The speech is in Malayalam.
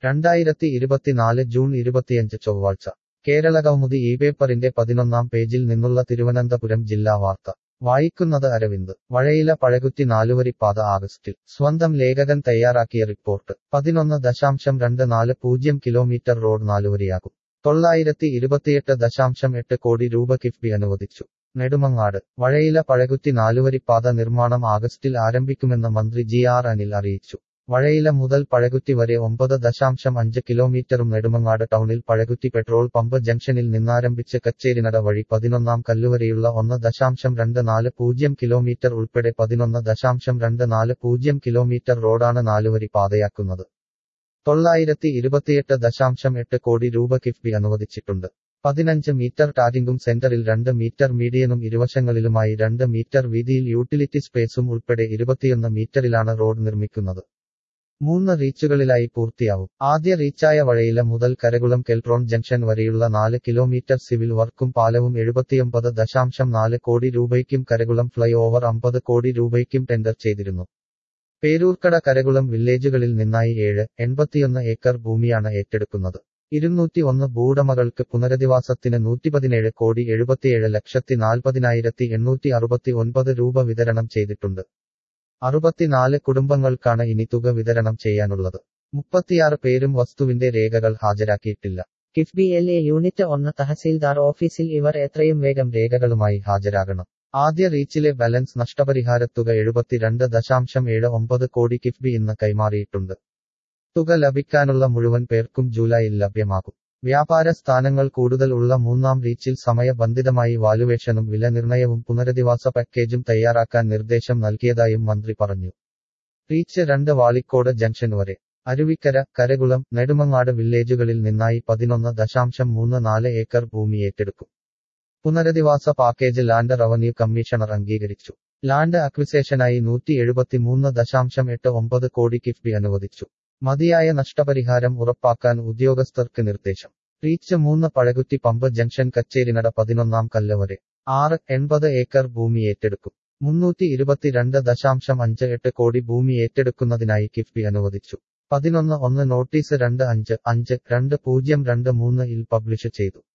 രണ്ടായിരത്തി ഇരുപത്തിനാല് ജൂൺ ഇരുപത്തിയഞ്ച് ചൊവ്വാഴ്ച കേരള കൗമുദി ഈ പേപ്പറിന്റെ പതിനൊന്നാം പേജിൽ നിന്നുള്ള തിരുവനന്തപുരം ജില്ലാ വാർത്ത വായിക്കുന്നത് അരവിന്ദ് വഴയില പഴകുറ്റി നാലുവരിപ്പാത ആഗസ്റ്റിൽ സ്വന്തം ലേഖകൻ തയ്യാറാക്കിയ റിപ്പോർട്ട് പതിനൊന്ന് ദശാംശം രണ്ട് നാല് പൂജ്യം കിലോമീറ്റർ റോഡ് നാലുവരിയാകും തൊള്ളായിരത്തി ഇരുപത്തിയെട്ട് ദശാംശം എട്ട് കോടി രൂപ കിഫ്ബി അനുവദിച്ചു നെടുമങ്ങാട് വഴയില പഴകുറ്റി നാലുവരിപ്പാത നിർമ്മാണം ആഗസ്റ്റിൽ ആരംഭിക്കുമെന്ന് മന്ത്രി ജി ആർ അനിൽ അറിയിച്ചു വഴയില മുതൽ പഴകുറ്റി വരെ ഒമ്പത് ദശാംശം അഞ്ച് കിലോമീറ്ററും നെടുമങ്ങാട് ടൗണിൽ പഴകുറ്റി പെട്രോൾ പമ്പ് ജംഗ്ഷനിൽ നിന്നാരംഭിച്ച് കച്ചേരിനട വഴി പതിനൊന്നാം കല്ലുവരെയുള്ള ഒന്ന് ദശാംശം രണ്ട് നാല് പൂജ്യം കിലോമീറ്റർ ഉൾപ്പെടെ പതിനൊന്ന് ദശാംശം രണ്ട് നാല് പൂജ്യം കിലോമീറ്റർ റോഡാണ് നാലുവരി പാതയാക്കുന്നത് തൊള്ളായിരത്തി ഇരുപത്തിയെട്ട് ദശാംശം എട്ട് കോടി രൂപ കിഫ്ബി അനുവദിച്ചിട്ടുണ്ട് പതിനഞ്ച് മീറ്റർ ടാരിംഗും സെന്ററിൽ രണ്ട് മീറ്റർ മീഡിയനും ഇരുവശങ്ങളിലുമായി രണ്ട് മീറ്റർ വീതിയിൽ യൂട്ടിലിറ്റി സ്പേസും ഉൾപ്പെടെ ഇരുപത്തിയൊന്ന് മീറ്ററിലാണ് റോഡ് നിർമ്മിക്കുന്നത് മൂന്ന് റീച്ചുകളിലായി പൂർത്തിയാവും ആദ്യ റീച്ചായ വഴയില മുതൽ കരകുളം കെൽട്രോൺ ജംഗ്ഷൻ വരെയുള്ള നാല് കിലോമീറ്റർ സിവിൽ വർക്കും പാലവും എഴുപത്തിയൊമ്പത് ദശാംശം നാല് കോടി രൂപയ്ക്കും കരകുളം ഫ്ലൈ ഓവർ അമ്പത് കോടി രൂപയ്ക്കും ടെൻഡർ ചെയ്തിരുന്നു പേരൂർക്കട കരകുളം വില്ലേജുകളിൽ നിന്നായി ഏഴ് എൺപത്തിയൊന്ന് ഏക്കർ ഭൂമിയാണ് ഏറ്റെടുക്കുന്നത് ഇരുന്നൂറ്റി ഒന്ന് ഭൂവുടമകൾക്ക് പുനരധിവാസത്തിന് നൂറ്റിപതിനേഴ് കോടി എഴുപത്തിയേഴ് ലക്ഷത്തി നാൽപ്പതിനായിരത്തി എണ്ണൂറ്റി അറുപത്തി ഒൻപത് രൂപ വിതരണം ചെയ്തിട്ടുണ്ട് അറുപത്തിനാല് കുടുംബങ്ങൾക്കാണ് ഇനി തുക വിതരണം ചെയ്യാനുള്ളത് മുപ്പത്തിയാറ് പേരും വസ്തുവിന്റെ രേഖകൾ ഹാജരാക്കിയിട്ടില്ല കിഫ്ബി എൽ എ യൂണിറ്റ് ഒന്ന് തഹസീൽദാർ ഓഫീസിൽ ഇവർ എത്രയും വേഗം രേഖകളുമായി ഹാജരാകണം ആദ്യ റീച്ചിലെ ബാലൻസ് നഷ്ടപരിഹാരത്തുക എഴുപത്തിരണ്ട് ദശാംശം ഏഴ് ഒമ്പത് കോടി കിഫ്ബി ഇന്ന് കൈമാറിയിട്ടുണ്ട് തുക ലഭിക്കാനുള്ള മുഴുവൻ പേർക്കും ജൂലൈയിൽ ലഭ്യമാകും വ്യാപാര സ്ഥാനങ്ങൾ കൂടുതൽ ഉള്ള മൂന്നാം റീച്ചിൽ സമയബന്ധിതമായി വാലുവേഷനും വില നിർണയവും പുനരധിവാസ പാക്കേജും തയ്യാറാക്കാൻ നിർദ്ദേശം നൽകിയതായും മന്ത്രി പറഞ്ഞു റീച്ച് രണ്ട് വാളിക്കോട് ജംഗ്ഷൻ വരെ അരുവിക്കര കരകുളം നെടുമങ്ങാട് വില്ലേജുകളിൽ നിന്നായി പതിനൊന്ന് ദശാംശം മൂന്ന് നാല് ഏക്കർ ഭൂമി ഏറ്റെടുക്കും പുനരധിവാസ പാക്കേജ് ലാൻഡ് റവന്യൂ കമ്മീഷണർ അംഗീകരിച്ചു ലാൻഡ് അക്വിസേഷനായി നൂറ്റി എഴുപത്തിമൂന്ന് ദശാംശം എട്ട് ഒമ്പത് കോടി കിഫ്ബി അനുവദിച്ചു മതിയായ നഷ്ടപരിഹാരം ഉറപ്പാക്കാൻ ഉദ്യോഗസ്ഥർക്ക് നിർദ്ദേശം റീച്ച് മൂന്ന് പഴകുറ്റി പമ്പ് ജംഗ്ഷൻ കച്ചേരിനട പതിനൊന്നാം കല്ല് വരെ ആറ് എൺപത് ഏക്കർ ഭൂമി ഏറ്റെടുക്കും മുന്നൂറ്റി ഇരുപത്തിരണ്ട് ദശാംശം അഞ്ച് എട്ട് കോടി ഭൂമി ഏറ്റെടുക്കുന്നതിനായി കിഫ്ബി അനുവദിച്ചു പതിനൊന്ന് ഒന്ന് നോട്ടീസ് രണ്ട് അഞ്ച് അഞ്ച് രണ്ട് പൂജ്യം രണ്ട് മൂന്ന് ഇൽ പബ്ലിഷ് ചെയ്തു